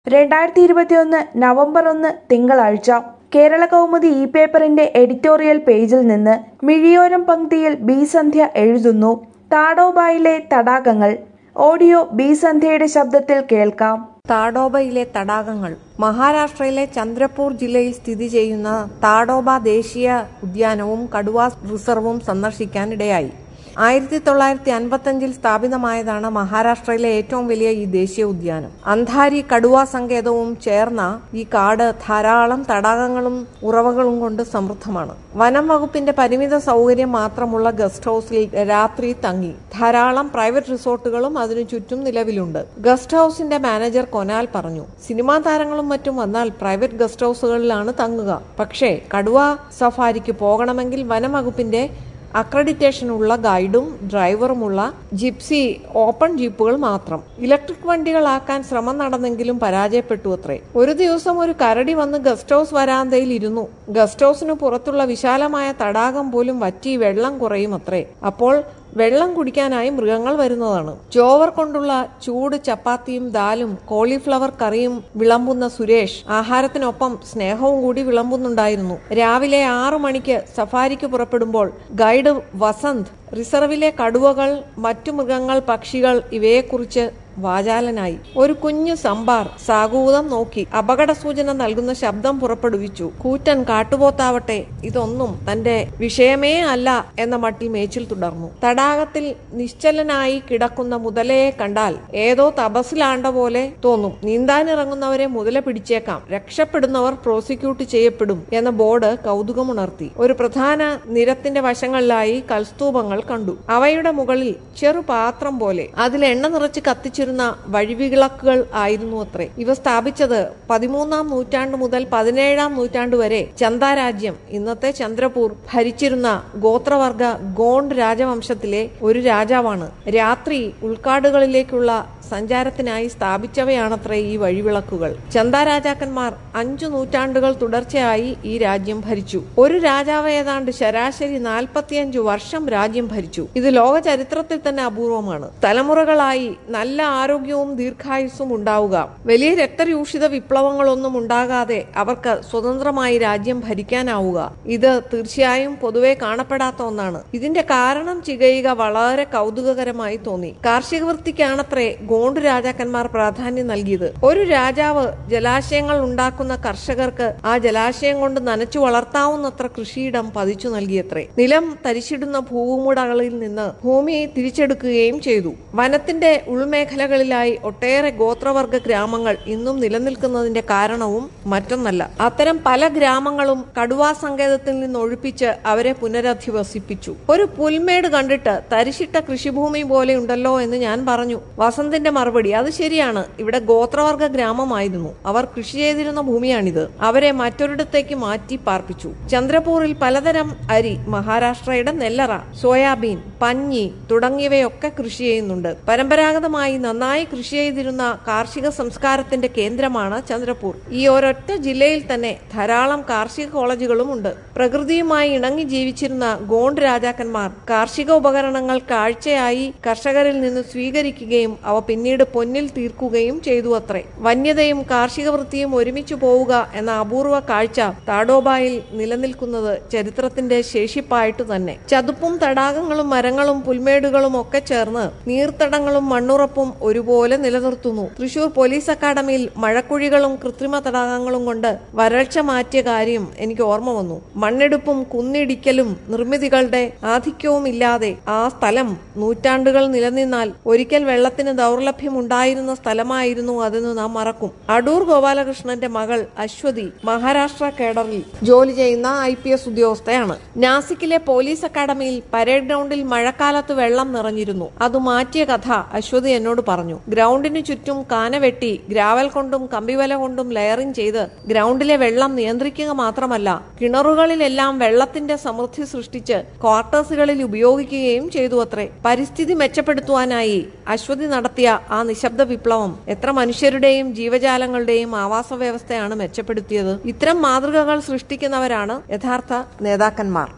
രണ്ടായിരത്തി ഇരുപത്തിയൊന്ന് നവംബർ ഒന്ന് തിങ്കളാഴ്ച കേരള കൗമുദി ഇ പേപ്പറിന്റെ എഡിറ്റോറിയൽ പേജിൽ നിന്ന് മിഴിയോരം പങ്ക്തിയിൽ ബി സന്ധ്യ എഴുതുന്നു താഡോബായിലെ തടാകങ്ങൾ ഓഡിയോ ബി സന്ധ്യയുടെ ശബ്ദത്തിൽ കേൾക്കാം താഡോബയിലെ തടാകങ്ങൾ മഹാരാഷ്ട്രയിലെ ചന്ദ്രപൂർ ജില്ലയിൽ സ്ഥിതി ചെയ്യുന്ന താഡോബ ദേശീയ ഉദ്യാനവും കടുവ റിസർവും സന്ദർശിക്കാനിടയായി ആയിരത്തി തൊള്ളായിരത്തി അൻപത്തഞ്ചിൽ സ്ഥാപിതമായതാണ് മഹാരാഷ്ട്രയിലെ ഏറ്റവും വലിയ ഈ ദേശീയ ഉദ്യാനം അന്ധാരി കടുവ സങ്കേതവും ചേർന്ന ഈ കാട് ധാരാളം തടാകങ്ങളും ഉറവകളും കൊണ്ട് സമൃദ്ധമാണ് വനം വകുപ്പിന്റെ പരിമിത സൗകര്യം മാത്രമുള്ള ഗസ്റ്റ് ഹൌസിൽ രാത്രി തങ്ങി ധാരാളം പ്രൈവറ്റ് റിസോർട്ടുകളും അതിനു ചുറ്റും നിലവിലുണ്ട് ഗസ്റ്റ് ഹൌസിന്റെ മാനേജർ കൊനാൽ പറഞ്ഞു സിനിമാ താരങ്ങളും മറ്റും വന്നാൽ പ്രൈവറ്റ് ഗസ്റ്റ് ഹൌസുകളിലാണ് തങ്ങുക പക്ഷേ കടുവ സഫാരിക്ക് പോകണമെങ്കിൽ വനം വകുപ്പിന്റെ അക്രഡിറ്റേഷനുള്ള ഗൈഡും ഡ്രൈവറുമുള്ള ജിപ്സി ഓപ്പൺ ജീപ്പുകൾ മാത്രം ഇലക്ട്രിക് വണ്ടികളാക്കാൻ ശ്രമം നടന്നെങ്കിലും പരാജയപ്പെട്ടു അത്രേ ഒരു ദിവസം ഒരു കരടി വന്ന് ഗസ്റ്റ് ഹൌസ് വരാന്തയിൽ ഇരുന്നു ഗസ്റ്റ് ഹൌസിന് പുറത്തുള്ള വിശാലമായ തടാകം പോലും വറ്റി വെള്ളം കുറയും അത്രേ അപ്പോൾ വെള്ളം കുടിക്കാനായി മൃഗങ്ങൾ വരുന്നതാണ് ചോവർ കൊണ്ടുള്ള ചൂട് ചപ്പാത്തിയും ദാലും കോളിഫ്ലവർ കറിയും വിളമ്പുന്ന സുരേഷ് ആഹാരത്തിനൊപ്പം സ്നേഹവും കൂടി വിളമ്പുന്നുണ്ടായിരുന്നു രാവിലെ ആറു മണിക്ക് സഫാരിക്ക് പുറപ്പെടുമ്പോൾ ഗൈഡ് വസന്ത് റിസർവിലെ കടുവകൾ മറ്റു മൃഗങ്ങൾ പക്ഷികൾ ഇവയെക്കുറിച്ച് വാചാലനായി ഒരു കുഞ്ഞു സമ്പാർ സാഗൂതം നോക്കി അപകട സൂചന നൽകുന്ന ശബ്ദം പുറപ്പെടുവിച്ചു കൂറ്റൻ കാട്ടുപോത്താവട്ടെ ഇതൊന്നും തന്റെ വിഷയമേ അല്ല എന്ന മട്ടിൽ മേച്ചിൽ തുടർന്നു തടാകത്തിൽ നിശ്ചലനായി കിടക്കുന്ന മുതലയെ കണ്ടാൽ ഏതോ തപസ്സിലാണ്ട പോലെ തോന്നും നീന്താനിറങ്ങുന്നവരെ മുതല പിടിച്ചേക്കാം രക്ഷപ്പെടുന്നവർ പ്രോസിക്യൂട്ട് ചെയ്യപ്പെടും എന്ന ബോർഡ് കൗതുകമുണർത്തി ഒരു പ്രധാന നിരത്തിന്റെ വശങ്ങളിലായി കൽസ്തൂപങ്ങൾ കണ്ടു അവയുടെ മുകളിൽ ചെറു പാത്രം പോലെ അതിൽ എണ്ണ നിറച്ച് കത്തിച്ചിരുന്ന വഴിവിളക്കുകൾ ആയിരുന്നു അത്രേ ഇവ സ്ഥാപിച്ചത് പതിമൂന്നാം നൂറ്റാണ്ട് മുതൽ പതിനേഴാം നൂറ്റാണ്ട് വരെ ചന്ദാരാജ്യം ഇന്നത്തെ ചന്ദ്രപൂർ ഭരിച്ചിരുന്ന ഗോത്രവർഗ ഗോണ്ട് രാജവംശത്തിലെ ഒരു രാജാവാണ് രാത്രി ഉൾക്കാടുകളിലേക്കുള്ള സഞ്ചാരത്തിനായി സ്ഥാപിച്ചവയാണത്രേ ഈ വഴിവിളക്കുകൾ ചന്ദാ രാജാക്കന്മാർ അഞ്ചു നൂറ്റാണ്ടുകൾ തുടർച്ചയായി ഈ രാജ്യം ഭരിച്ചു ഒരു രാജാവ് ഏതാണ്ട് ശരാശരി നാൽപ്പത്തിയഞ്ചു വർഷം രാജ്യം ഭരിച്ചു ഇത് ലോക ചരിത്രത്തിൽ തന്നെ അപൂർവമാണ് തലമുറകളായി നല്ല ആരോഗ്യവും ദീർഘായുസ്സും ഉണ്ടാവുക വലിയ രക്തരൂഷിത വിപ്ലവങ്ങളൊന്നും ഉണ്ടാകാതെ അവർക്ക് സ്വതന്ത്രമായി രാജ്യം ഭരിക്കാനാവുക ഇത് തീർച്ചയായും പൊതുവെ കാണപ്പെടാത്ത ഒന്നാണ് ഇതിന്റെ കാരണം ചികയുക വളരെ കൗതുകകരമായി തോന്നി കാർഷിക വൃത്തിക്കാണത്രേ ഗോണ്ട് രാജാക്കന്മാർ പ്രാധാന്യം നൽകിയത് ഒരു രാജാവ് ജലാശയങ്ങൾ ഉണ്ടാക്കുന്ന കർഷകർക്ക് ആ ജലാശയം കൊണ്ട് നനച്ചു വളർത്താവുന്നത്ര കൃഷിയിടം പതിച്ചു നൽകിയത്രേ നിലം തരിച്ചിടുന്ന ഭൂവുമുടകളിൽ നിന്ന് ഭൂമി തിരിച്ചെടുക്കുകയും ചെയ്തു വനത്തിന്റെ ഉൾമേഖലകളിലായി ഒട്ടേറെ ഗോത്രവർഗ ഗ്രാമങ്ങൾ ഇന്നും നിലനിൽക്കുന്നതിന്റെ കാരണവും മറ്റൊന്നല്ല അത്തരം പല ഗ്രാമങ്ങളും കടുവാ സങ്കേതത്തിൽ നിന്ന് ഒഴിപ്പിച്ച് അവരെ പുനരധിവസിപ്പിച്ചു ഒരു പുൽമേട് കണ്ടിട്ട് തരിശിട്ട കൃഷിഭൂമി പോലെ ഉണ്ടല്ലോ എന്ന് ഞാൻ പറഞ്ഞു വസന്തിന്റെ മറുപടി അത് ശരിയാണ് ഇവിടെ ഗോത്രവർഗ ഗ്രാമമായിരുന്നു അവർ കൃഷി ചെയ്തിരുന്ന ഭൂമിയാണിത് അവരെ മറ്റൊരിടത്തേക്ക് മാറ്റി പാർപ്പിച്ചു ചന്ദ്രപൂരിൽ പലതരം അരി മഹാരാഷ്ട്രയുടെ നെല്ലറ സോയാബീൻ പഞ്ഞി തുടങ്ങിയവയൊക്കെ കൃഷി ചെയ്യുന്നുണ്ട് പരമ്പരാഗതമായി നന്നായി കൃഷി ചെയ്തിരുന്ന കാർഷിക സംസ്കാരത്തിന്റെ കേന്ദ്രമാണ് ചന്ദ്രപൂർ ഈ ഒരൊറ്റ ജില്ലയിൽ തന്നെ ധാരാളം കാർഷിക കോളേജുകളും ഉണ്ട് പ്രകൃതിയുമായി ഇണങ്ങി ജീവിച്ചിരുന്ന ഗോണ്ട് രാജാക്കന്മാർ കാർഷിക ഉപകരണങ്ങൾ കാഴ്ചയായി കർഷകരിൽ നിന്ന് സ്വീകരിക്കുകയും അവ പിന്നീട് പൊന്നിൽ തീർക്കുകയും ചെയ്തു അത്രേ വന്യതയും കാർഷിക വൃത്തിയും ഒരുമിച്ചു പോവുക എന്ന അപൂർവ കാഴ്ച താഡോബായിൽ നിലനിൽക്കുന്നത് ചരിത്രത്തിന്റെ ശേഷിപ്പായിട്ട് തന്നെ ചതുപ്പും തടാകങ്ങളും മരങ്ങളും പുൽമേടുകളും ഒക്കെ ചേർന്ന് നീർത്തടങ്ങളും മണ്ണുറപ്പും ഒരുപോലെ നിലനിർത്തുന്നു തൃശൂർ പോലീസ് അക്കാദമിയിൽ മഴക്കുഴികളും കൃത്രിമ തടാകങ്ങളും കൊണ്ട് വരൾച്ച മാറ്റിയ കാര്യം എനിക്ക് ഓർമ്മ വന്നു മണ്ണെടുപ്പും കുന്നിടിക്കലും നിർമ്മിതികളുടെ ആധിക്യവും ഇല്ലാതെ ആ സ്ഥലം നൂറ്റാണ്ടുകൾ നിലനിന്നാൽ ഒരിക്കൽ വെള്ളത്തിന് ദൗർലഭ്യം ഉണ്ടായിരുന്ന സ്ഥലമായിരുന്നു അതെന്ന് നാം മറക്കും അടൂർ ഗോപാലകൃഷ്ണന്റെ മകൾ അശ്വതി മഹാരാഷ്ട്ര കേഡറിൽ ജോലി ചെയ്യുന്ന ഐ പി എസ് ഉദ്യോഗസ്ഥയാണ് നാസിക്കിലെ പോലീസ് അക്കാദമിയിൽ പരേഡ് ഗ്രൗണ്ടിൽ മഴക്കാലത്ത് വെള്ളം നിറഞ്ഞിരുന്നു അത് മാറ്റിയ കഥ അശ്വതി എന്നോട് പറഞ്ഞു ഗ്രൗണ്ടിന് ചുറ്റും കാന വെട്ടി ഗ്രാവൽ കൊണ്ടും കമ്പിവല കൊണ്ടും ലെയറിംഗ് ചെയ്ത് ഗ്രൗണ്ടിലെ വെള്ളം നിയന്ത്രിക്കുക മാത്രമല്ല കിണറുകളിലെല്ലാം വെള്ളത്തിന്റെ സമൃദ്ധി സൃഷ്ടിച്ച് ക്വാർട്ടേഴ്സുകളിൽ ഉപയോഗിക്കുകയും ചെയ്തു അത്രേ പരിസ്ഥിതി മെച്ചപ്പെടുത്തുവാനായി അശ്വതി നടത്തിയ ആ നിശബ്ദ വിപ്ലവം എത്ര മനുഷ്യരുടെയും ജീവജാലങ്ങളുടെയും ആവാസ വ്യവസ്ഥയാണ് മെച്ചപ്പെടുത്തിയത് ഇത്തരം മാതൃകകൾ സൃഷ്ടിക്കുന്നവരാണ് യഥാർത്ഥ നേതാക്കന്മാർ